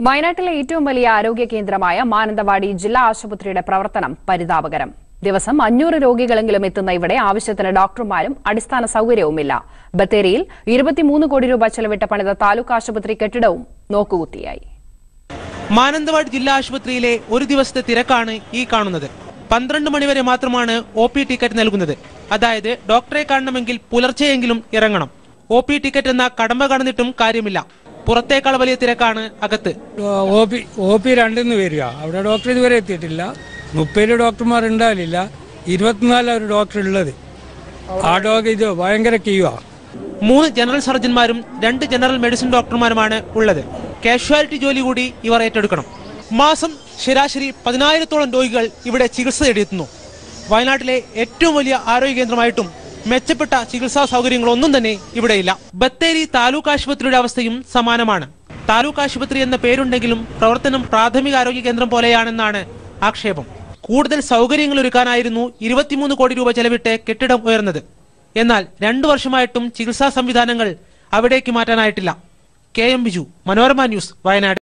വയനാട്ടിലെ ഏറ്റവും വലിയ ആരോഗ്യ കേന്ദ്രമായ മാനന്തവാടി ജില്ലാ ആശുപത്രിയുടെ പ്രവർത്തനം പരിതാപകരം ദിവസം അഞ്ഞൂറ് രോഗികളെങ്കിലും എത്തുന്ന ഇവിടെ ആവശ്യത്തിന് ഡോക്ടർമാരും അടിസ്ഥാന സൌകര്യവുമില്ല ബത്തേരിയിൽ ഇരുപത്തിമൂന്ന് കോടി രൂപ ചെലവിട്ട് പണിത താലൂക്ക് ആശുപത്രി കെട്ടിടവും നോക്കുകുത്തിയായി മാനന്തവാടി ജില്ലാ ആശുപത്രിയിലെ ഒരു ദിവസത്തെ തിരക്കാണ് ഈ കാണുന്നത് പന്ത്രണ്ട് മണിവരെ മാത്രമാണ് ഒ പി ടിക്കറ്റ് നൽകുന്നത് അതായത് ഡോക്ടറെ കാണണമെങ്കിൽ പുലർച്ചെയെങ്കിലും ഇറങ്ങണം ഒ പി ടിക്കറ്റ് എന്ന കടമ്പ കടന്നിട്ടും കാര്യമില്ല പുറത്തേക്കാൾ വലിയ തിരക്കാണ് അകത്ത് ഒ പി ഒ പി രണ്ടിന്ന് വരിക അവിടെ ഡോക്ടർ ഇതുവരെ എത്തിയിട്ടില്ല മുപ്പത് ഡോക്ടർമാർ ഉണ്ടാവില്ല ഇരുപത്തിനാല് ഒരു ഡോക്ടർ ഉള്ളത് ആ ഡോക്ടർ ഇത് ഭയങ്കര ക്യൂവാ മൂന്ന് ജനറൽ സർജന്മാരും രണ്ട് ജനറൽ മെഡിസിൻ ഡോക്ടർമാരുമാണ് ഉള്ളത് കാഷ്വാലിറ്റി ജോലി കൂടി ഇവർ ഏറ്റെടുക്കണം മാസം ശരാശരി പതിനായിരത്തോളം രോഗികൾ ഇവിടെ ചികിത്സ തേടിയെത്തുന്നു വയനാട്ടിലെ ഏറ്റവും വലിയ ആരോഗ്യ കേന്ദ്രമായിട്ടും മെച്ചപ്പെട്ട ചികിത്സാ സൗകര്യങ്ങളൊന്നും തന്നെ ഇവിടെയില്ല ബത്തേരി താലൂക്ക് ആശുപത്രിയുടെ അവസ്ഥയും സമാനമാണ് താലൂക്ക് ആശുപത്രി എന്ന പേരുണ്ടെങ്കിലും പ്രവർത്തനം പ്രാഥമിക ആരോഗ്യ കേന്ദ്രം പോലെയാണെന്നാണ് ആക്ഷേപം കൂടുതൽ സൗകര്യങ്ങൾ ഒരുക്കാനായിരുന്നു ഇരുപത്തിമൂന്ന് കോടി രൂപ ചെലവിട്ട് കെട്ടിടം ഉയർന്നത് എന്നാൽ രണ്ടു വർഷമായിട്ടും ചികിത്സാ സംവിധാനങ്ങൾ അവിടേക്ക് മാറ്റാനായിട്ടില്ല K M Biju Manorama news Wayanad